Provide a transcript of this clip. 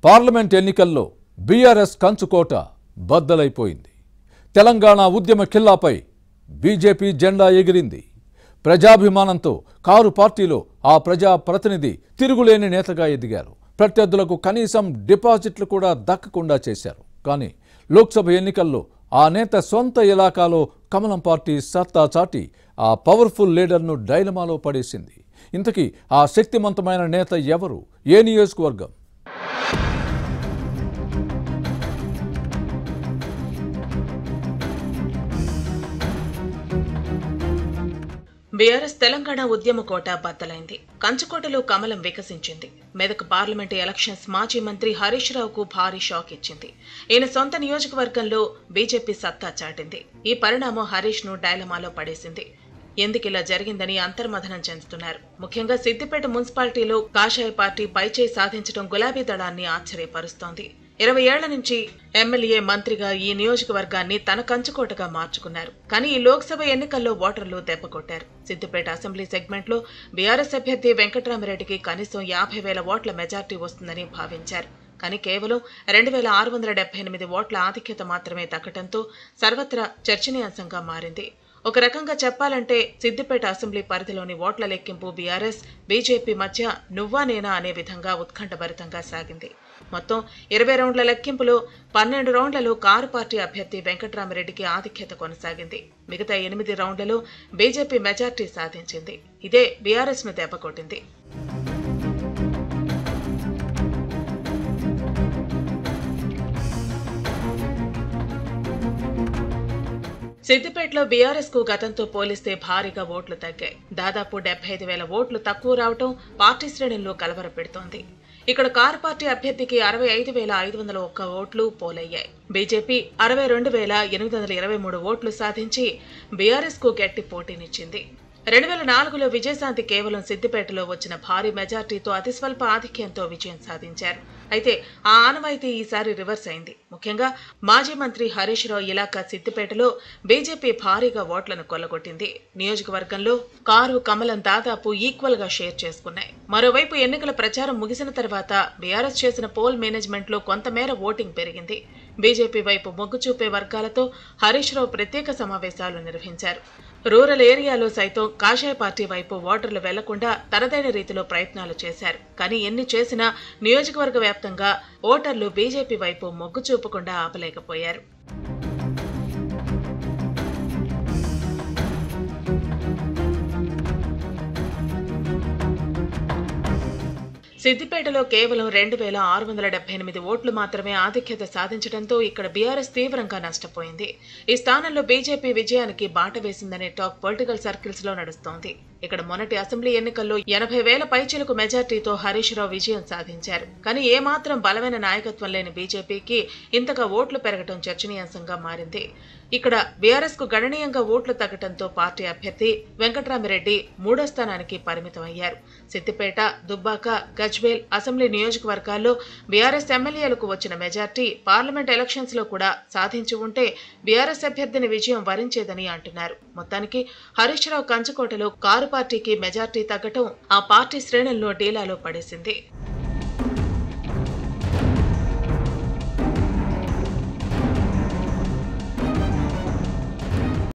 parliament ఎన్నికల్లో BRS కంచుకోట బద్దలైపోయింది తెలంగాణ ఉద్యమ ఖిల్లాపై బీజేపీ జెండా ఎగిరింది ప్రజాభిమానంతో కారు పార్టీలో ఆ ప్రజా ప్రతినిధి తిరుగులేని నేతగా ఎదిగారు ప్రత్యర్థులకు కనీసం డిపాజిట్లు కూడా దక్కకుండా చేశారు కానీ లోక్సభ ఎన్నికల్లో ఆ నేత సొంత ఇలాకాలో కమలం పార్టీ సత్తా చాటి ఆ పవర్ఫుల్ లీడర్ను డైలమాలో పడేసింది ఇంతకీ ఆ శక్తివంతమైన నేత ఎవరు ఏ నియోజకవర్గం బీఆర్ఎస్ తెలంగాణ ఉద్యమ కోట బద్దలైంది కంచుకోటలో కమలం వికసించింది మెదక్ పార్లమెంటు ఎలక్షన్స్ మాజీ మంత్రి హరీష్ రావుకు భారీ షాక్ ఇచ్చింది ఈయన సొంత నియోజకవర్గంలో బీజేపీ సత్తా చాటింది ఈ పరిణామం హరీష్ ను డైలమాలో పడేసింది ఎందుకిలా జరిగిందని అంతర్మథనం చెందుతున్నారు ముఖ్యంగా సిద్దిపేట మున్సిపాలిటీలో కాషాయ పార్టీ పైచేయి సాధించడం గులాబీ దళాన్ని ఆశ్చర్యపరుస్తోంది ఇరవై ఏళ్ల నుంచి ఎమ్మెల్యే మంత్రిగా ఈ నియోజకవర్గాన్ని తన కంచుకోటగా మార్చుకున్నారు కానీ ఈ లోక్సభ ఎన్నికల్లో ఓటర్లు దెబ్బకొట్టారు సిద్దిపేట అసెంబ్లీ సెగ్మెంట్ లో బీఆర్ఎస్ అభ్యర్థి వెంకట్రామిరెడ్డికి కనీసం యాభై వేల ఓట్ల మెజార్టీ వస్తుందని భావించారు కానీ కేవలం రెండు వేల ఆరు వందల డెబ్బై ఎనిమిది ఓట్ల ఆధిక్యత మాత్రమే దక్కడంతో సర్వత్రా చర్చనీయాంశంగా మారింది ఒక రకంగా చెప్పాలంటే సిద్దిపేట అసెంబ్లీ పరిధిలోని ఓట్ల లెక్కింపు బీఆర్ఎస్ బీజేపీ మధ్య నువ్వా నేనా అనే విధంగా ఉత్కంఠభరితంగా సాగింది మొత్తం ఇరవై రౌండ్ల లెక్కింపులో పన్నెండు రౌండ్లలో కారు పార్టీ అభ్యర్థి వెంకట్రామిరెడ్డికి ఆధిక్యత కొనసాగింది మిగతా ఎనిమిది రౌండ్లలో బీజేపీ మెజార్టీ సాధించింది ఇదే బీఆర్ఎస్ ను దెబ్బకొట్టింది సిద్దిపేటలో బీఆర్ఎస్ కు గతంతో పోలిస్తే భారీగా ఓట్లు తగ్గాయి దాదాపు డెబ్బై ఐదు వేల ఓట్లు తక్కువ రావటం పార్టీ శ్రేణుల్లో కలవర పెడుతోంది ఇక్కడ కారు పార్టీ అభ్యర్థికి అరవై ఐదు వేల ఐదు వందల ఒక్క ఓట్లు పోలయ్యాయి బీజేపీ అరవై రెండు వేల ఎనిమిది వందల ఇరవై మూడు ఓట్లు సాధించి బీఆర్ఎస్ కు గట్టి పోటీనిచ్చింది రెండు వేల నాలుగులో విజయశాంతి కేవలం సిద్దిపేటలో వచ్చిన భారీ మెజార్టీతో అతి స్వల్ప ఆధిక్యంతో విజయం సాధించారు అయితే ఆ ఆనవాయితీ ఈసారి రివర్స్ అయింది ముఖ్యంగా మాజీ మంత్రి హరీష్ రావు ఇలాకా సిద్దిపేటలో బీజేపీ భారీగా ఓట్లను కొల్లగొట్టింది నియోజకవర్గంలో కారు కమలం దాదాపు ఈక్వల్ గా షేర్ చేసుకున్నాయి మరోవైపు ఎన్నికల ప్రచారం ముగిసిన తర్వాత బీఆర్ఎస్ చేసిన పోల్ మేనేజ్మెంట్ లో కొంతమేర ఓటింగ్ పెరిగింది బీజేపీ వైపు మొగ్గు చూపే వర్గాలతో హరీష్ రావు ప్రత్యేక సమావేశాలు నిర్వహించారు రూరల్ ఏరియాలో సైతం కాషాయ పార్టీ వైపు ఓటర్లు వెళ్లకుండా తనదైన రీతిలో ప్రయత్నాలు చేశారు కానీ ఎన్ని చేసినా నియోజకవర్గ వ్యాప్తంగా ఓటర్లు బీజేపీ వైపు మొగ్గు చూపకుండా ఆపలేకపోయారు సిద్దిపేటలో కేవలం రెండు వేల ఆరు వందల డెబ్బై ఎనిమిది ఓట్లు మాత్రమే ఆధిక్యత సాధించడంతో ఇక్కడ బీఆర్ఎస్ తీవ్రంగా నష్టపోయింది ఈ స్థానంలో బీజేపీ విజయానికి బాట వేసిందనే టాక్ పొలిటికల్ సర్కిల్స్ లో నడుస్తోంది ఇక్కడ మొన్నటి అసెంబ్లీ ఎన్నికల్లో ఎనభై వేల పైచిలకు మెజార్టీతో హరీష్ రావు విజయం సాధించారు కానీ ఏమాత్రం బలమైన నాయకత్వం లేని బీజేపీకి ఇంతగా ఓట్లు పెరగడం చర్చనీయాంశంగా మారింది ఇక్కడ బీఆర్ఎస్ కు గణనీయంగా ఓట్లు తగ్గడంతో పార్టీ అభ్యర్థి వెంకట్రామిరెడ్డి మూడో స్థానానికి పరిమితమయ్యారు సిద్దిపేట దుబ్బాక గజ్వేల్ అసెంబ్లీ నియోజకవర్గాల్లో బీఆర్ఎస్ ఎమ్మెల్యేలకు వచ్చిన మెజార్టీ పార్లమెంట్ ఎలక్షన్స్ లో కూడా సాధించి ఉంటే బీఆర్ఎస్ అభ్యర్థిని విజయం వరించేదని అంటున్నారు మొత్తానికి హరీష్ రావు కంచుకోటలో కారు పార్టీకి మెజార్టీ తగ్గటం ఆ పార్టీ శ్రేణుల్లో డీలాలో పడేసింది